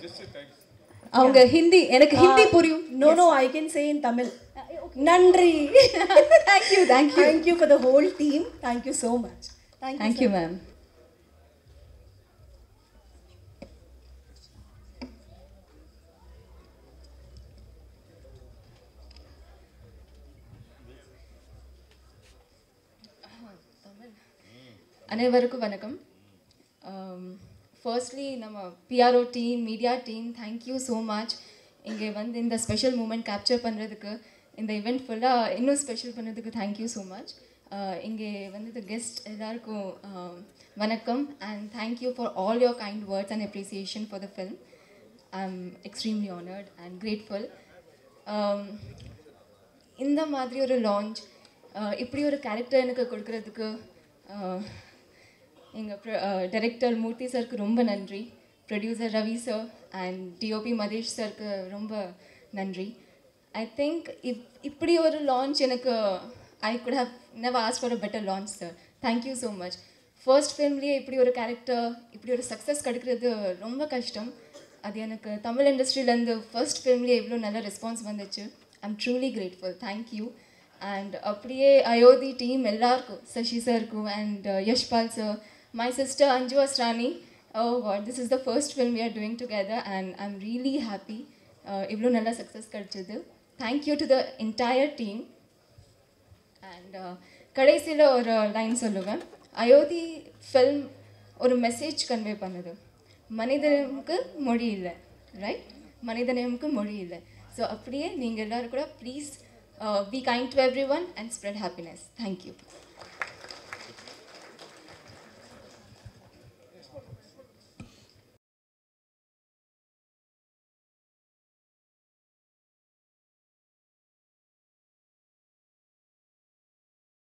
அவங்க ஹிந்தி எனக்கு ஹிந்தி புரியும் No, no, I can say in Tamil. Nandri. Thank you, thank you. Thank you for the whole team. Thank you so much. Thank you. Thank you ma'am அனைவருக்கும் வணக்கம் firstly நம்ம PRO team media team thank you so much இங்கே வந்து இந்த special moment capture பண்ணுறதுக்கு இந்த event ஃபுல்லாக இன்னும் ஸ்பெஷல் பண்ணதுக்கு தேங்க்யூ ஸோ மச் இங்கே வந்தது கெஸ்ட் எல்லாருக்கும் um, வணக்கம் and thank you for all your kind words and appreciation for the film I am extremely honoured and grateful இந்த மாதிரி ஒரு லான்ச் இப்படி ஒரு கேரக்டர் எனக்கு கொடுக்கறதுக்கு எங்கள் டைரக்டர் மூர்த்தி சருக்கு ரொம்ப நன்றி producer Ravi sir and DOP Mathesh சருக்கு ரொம்ப நன்றி ஐ திங்க் இப் இப்படி ஒரு லான்ச் எனக்கு ஐ குட் ஹவ் நெவர் ஆஸ் for a better launch sir thank you so much first ஃபிலிம்லேயே இப்படி ஒரு கேரக்டர் இப்படி ஒரு சக்ஸஸ் கிடைக்கிறது ரொம்ப கஷ்டம் அது எனக்கு தமிழ் இண்டஸ்ட்ரியிலேருந்து ஃபர்ஸ்ட் ஃபிலிம்லேயே இவ்வளோ நல்ல ரெஸ்பான்ஸ் வந்துச்சு I am truly grateful thank you and அப்படியே அயோத்தி டீம் எல்லாருக்கும் சசி சாருக்கும் and Yashpal sir my sister Anju Asrani oh God this is the first film we are doing together and I am really happy இவ்வளோ நல்ல சக்ஸஸ் கிடச்சிது thank you to the entire team and கடைசியில் ஒரு line சொல்லுவேன் Ayothi film ஒரு மெசேஜ் கன்வே பண்ணுது மனிதனுக்கு மொழி இல்லை ரைட் மனிதனுக்கு மொழி இல்லை ஸோ அப்படியே நீங்கள் எல்லோரும் கூட please be kind to everyone and spread happiness thank you